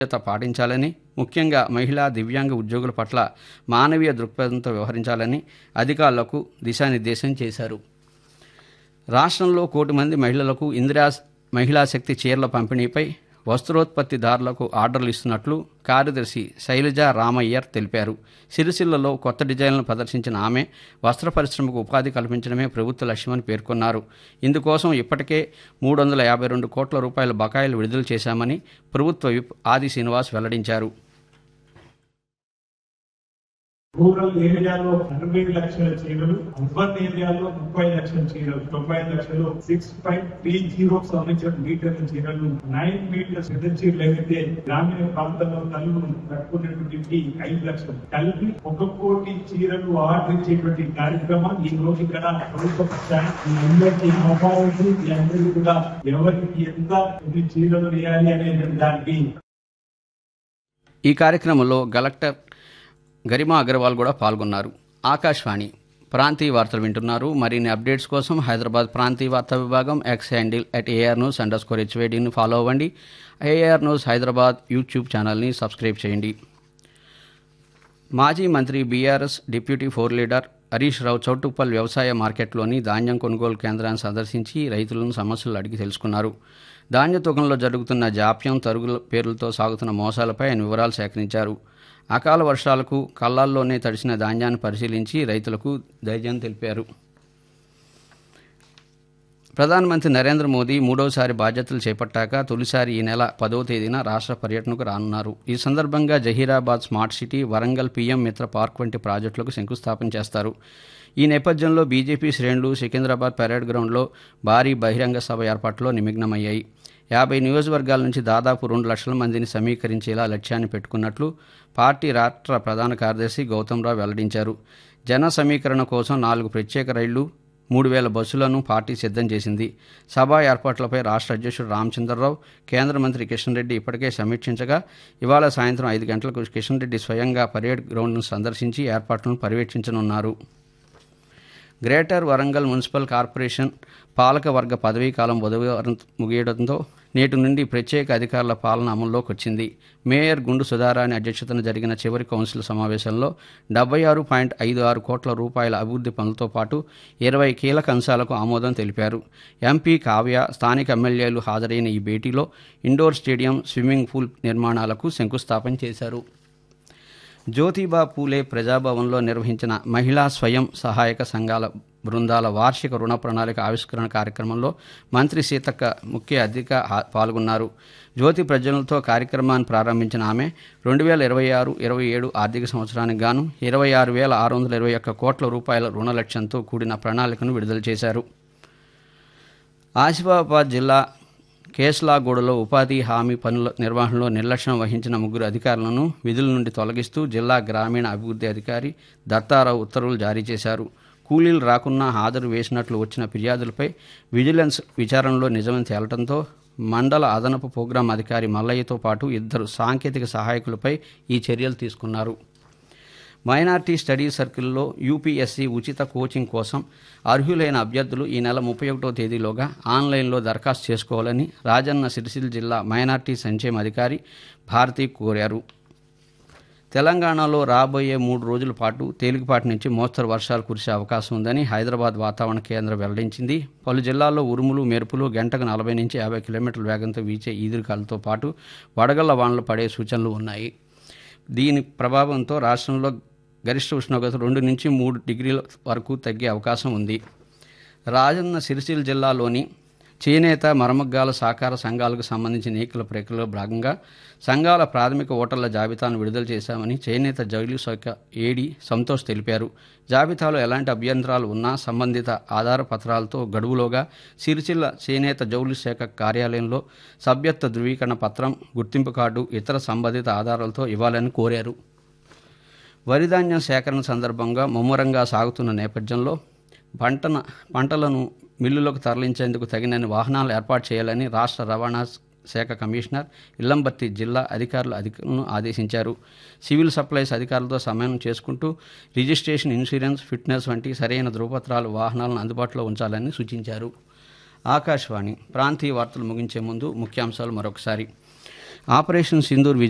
బాధ్యత పాటించాలని ముఖ్యంగా మహిళా దివ్యాంగ ఉద్యోగుల పట్ల మానవీయ దృక్పథంతో వ్యవహరించాలని అధికారులకు దిశానిర్దేశం చేశారు రాష్ట్రంలో కోటి మంది మహిళలకు ఇందిరా మహిళా శక్తి చీరల పంపిణీపై వస్త్రోత్పత్తిదారులకు ఆర్డర్లు ఇస్తున్నట్లు కార్యదర్శి శైలజ రామయ్యర్ తెలిపారు సిరిసిల్లలో కొత్త డిజైన్లను ప్రదర్శించిన ఆమె వస్త్ర పరిశ్రమకు ఉపాధి కల్పించడమే ప్రభుత్వ లక్ష్యమని పేర్కొన్నారు ఇందుకోసం ఇప్పటికే మూడు వందల యాభై రెండు కోట్ల రూపాయల బకాయిలు విడుదల చేశామని ప్రభుత్వ విప్ ఆది శ్రీనివాస్ వెల్లడించారు రూరల్ ఏరియాలో అరవై లక్షల చీరలు అర్బన్ ఏరియాలో ముప్పై లక్షల చీరలు తొంభై లక్షలు సిక్స్ పాయింట్ త్రీ జీరో సంబంధించిన మీటర్ల చీరలు నైన్ మీటర్స్ పెద్ద చీరలు ఏవైతే గ్రామీణ ప్రాంతాల్లో తల్లు కట్టుకునేటువంటి ఐదు లక్షలు కలిపి ఒక కోటి చీరలు ఆర్డర్ ఇచ్చేటువంటి కార్యక్రమం ఈ రోజు ఇక్కడ ప్రభుత్వ పక్షాన మీ అందరికీ అవకాశం మీ అందరికీ కూడా ఎవరికి ఎంత ఎన్ని చీరలు వేయాలి అనే దానికి ఈ కార్యక్రమంలో కలెక్టర్ గరిమా అగర్వాల్ కూడా పాల్గొన్నారు ఆకాశవాణి ప్రాంతీయ వార్తలు వింటున్నారు మరిన్ని అప్డేట్స్ కోసం హైదరాబాద్ ప్రాంతీయ వార్తా విభాగం X handle at AIR news underscore హెచ్వేడీని ఫాలో అవ్వండి ఏఆర్ న్యూస్ హైదరాబాద్ యూట్యూబ్ ఛానల్ని సబ్స్క్రైబ్ చేయండి మాజీ మంత్రి BRS deputy floor leader Harish Rao Choutuppal వ్యవసాయ మార్కెట్లోని ధాన్యం కొనుగోలు కేంద్రాన్ని సందర్శించి రైతులను సమస్యలు అడిగి తెలుసుకున్నారు ధాన్య తూకంలో జరుగుతున్న జాప్యం తరుగుల పేర్లతో సాగుతున్న మోసాలపై ఆయన వివరాలు సేకరించారు అకాల వర్షాలకు కళ్ళాల్లోనే తడిసిన ధాన్యాన్ని పరిశీలించి రైతులకు ధైర్యం తెలిపారు ప్రధానమంత్రి నరేంద్ర మోదీ మూడవసారి బాధ్యతలు చేపట్టాక తొలిసారి ఈ నెల పదవ తేదీన రాష్ట్ర పర్యటనకు రానున్నారు ఈ సందర్భంగా Zaheerabad smart city Warangal PM Mitra park వంటి ప్రాజెక్టులకు శంకుస్థాపన చేస్తారు ఈ నేపథ్యంలో బీజేపీ శ్రేణులు సికింద్రాబాద్ పరేడ్ గ్రౌండ్లో భారీ బహిరంగ సభ ఏర్పాటులో నిమగ్నమయ్యాయి యాభై నియోజకవర్గాల నుంచి దాదాపు రెండు లక్షల మందిని సమీకరించేలా లక్ష్యాన్ని పెట్టుకున్నట్లు పార్టీ రాష్ట్ర ప్రధాన కార్యదర్శి గౌతమ్రావు వెల్లడించారు జన సమీకరణ కోసం నాలుగు ప్రత్యేక రైళ్లు మూడు వేల బస్సులను పార్టీ సిద్ధం చేసింది సభా ఏర్పాట్లపై రాష్ట్ర అధ్యక్షుడు రామచంద్రరావు కేంద్ర మంత్రి కిషన్ రెడ్డి ఇప్పటికే సమీక్షించగా ఇవాళ సాయంత్రం ఐదు గంటలకు కిషన్ రెడ్డి స్వయంగా పరేడ్ గ్రౌండ్ను సందర్శించి ఏర్పాట్లను పర్యవేక్షించనున్నారు గ్రేటర్ వరంగల్ మున్సిపల్ కార్పొరేషన్ పాలక వర్గ పదవీ కాలం బుధవారం ముగియడంతో నేటి నుండి ప్రత్యేక అధికారుల పాలన అమల్లోకి వచ్చింది మేయర్ గుండు సుధారాణి అధ్యక్షతన జరిగిన చివరి కౌన్సిల్ సమావేశంలో డెబ్బై ఆరు పాయింట్ ఐదు ఆరు కోట్ల రూపాయల అభివృద్ధి పనులతో పాటు ఇరవై కీలక అంశాలకు ఆమోదం తెలిపారు ఎంపీ కావ్య స్థానిక ఎమ్మెల్యేలు హాజరైన ఈ భేటీలో ఇండోర్ స్టేడియం స్విమ్మింగ్ పూల్ నిర్మాణాలకు శంకుస్థాపన చేశారు జ్యోతిబా పూలే ప్రజాభవన్లో నిర్వహించిన మహిళా స్వయం సహాయక సంఘాల బృందాల వార్షిక రుణ ప్రణాళిక ఆవిష్కరణ కార్యక్రమంలో మంత్రి సీతక్క ముఖ్య అతిథిగా హా- పాల్గొన్నారు జ్యోతి ప్రజ్వలనతో కార్యక్రమాన్ని ప్రారంభించిన ఆమె రెండు వేల ఇరవై ఆరు ఇరవై ఏడు ఆర్థిక సంవత్సరానికి గాను ఇరవై ఆరు వేల ఆరు వందల ఇరవై ఒక్క కోట్ల రూపాయల రుణ లక్ష్యంతో కూడిన ప్రణాళికను విడుదల చేశారు ఆసిఫాబాద్ జిల్లా కేస్లాగూడలో ఉపాధి హామీ పనుల నిర్వహణలో నిర్లక్ష్యం వహించిన ముగ్గురు అధికారులను విధుల నుండి తొలగిస్తూ జిల్లా గ్రామీణ అభివృద్ధి అధికారి దత్తారావు ఉత్తర్వులు జారీ చేశారు కూలీలు రాకున్నా హాజరు వేసినట్లు వచ్చిన ఫిర్యాదులపై విజిలెన్స్ విచారణలో నిజమని తేలటంతో మండల అదనపు ప్రోగ్రాం అధికారి మల్లయ్యతో పాటు ఇద్దరు సాంకేతిక సహాయకులపై ఈ చర్యలు తీసుకున్నారు మైనార్టీ స్టడీ సర్కిల్లో యూపీఎస్సీ ఉచిత కోచింగ్ కోసం అర్హులైన అభ్యర్థులు ఈ నెల ముప్పై ఒకటో తేదీలోగా ఆన్లైన్లో దరఖాస్తు చేసుకోవాలని రాజన్న సిరిసిల్ల జిల్లా మైనార్టీ సంక్షేమ అధికారి భారతి కోరారు తెలంగాణలో రాబోయే మూడు రోజుల పాటు తేలికపాటి నుంచి మోస్తరు వర్షాలు కురిసే అవకాశం ఉందని హైదరాబాద్ వాతావరణ కేంద్రం వెల్లడించింది పలు జిల్లాల్లో ఉరుములు మెరుపులు గంటకు నలభై నుంచి యాభై కిలోమీటర్ల వేగంతో వీచే ఈదురుగాలతో పాటు వడగళ్ల వానలు పడే సూచనలు ఉన్నాయి దీని ప్రభావంతో రాష్ట్రంలో గరిష్ట ఉష్ణోగ్రత రెండు నుంచి మూడు డిగ్రీల వరకు తగ్గే అవకాశం ఉంది రాజన్న సిరిసిల్ల జిల్లాలోని చేనేత మరమగ్గాల సహకార సంఘాలకు సంబంధించిన ఎన్నికల ప్రక్రియలో భాగంగా సంఘాల ప్రాథమిక ఓటర్ల జాబితాను విడుదల చేశామని చేనేత జౌలి శాఖ ఏడీ సంతోష్ తెలిపారు జాబితాలో ఎలాంటి అభ్యంతరాలు ఉన్నా సంబంధిత ఆధార పత్రాలతో గడువులోగా సిరిసిల్ల చేనేత జౌలి శాఖ కార్యాలయంలో సభ్యత్వ ధృవీకరణ పత్రం గుర్తింపు కార్డు ఇతర సంబంధిత ఆధారాలతో ఇవ్వాలని కోరారు వరిధాన్యం సేకరణ సందర్భంగా ముమ్మరంగా సాగుతున్న నేపథ్యంలో పంటన పంటలను మిల్లులకు తరలించేందుకు తగినన్ని వాహనాలు ఏర్పాటు చేయాలని రాష్ట్ర రవాణా శాఖ కమిషనర్ ఇల్లంబర్తి జిల్లా అధికారులు అధికారులను ఆదేశించారు సివిల్ సప్లైస్ అధికారులతో సమన్వయం చేసుకుంటూ రిజిస్ట్రేషన్ ఇన్సూరెన్స్ ఫిట్నెస్ వంటి సరైన ధృవపత్రాలు వాహనాలను అందుబాటులో ఉంచాలని సూచించారు ఆకాశవాణి ప్రాంతీయ వార్తలు ముగించే ముందు ముఖ్యాంశాలు మరొకసారి ఆపరేషన్ సింధూర్ విజయ్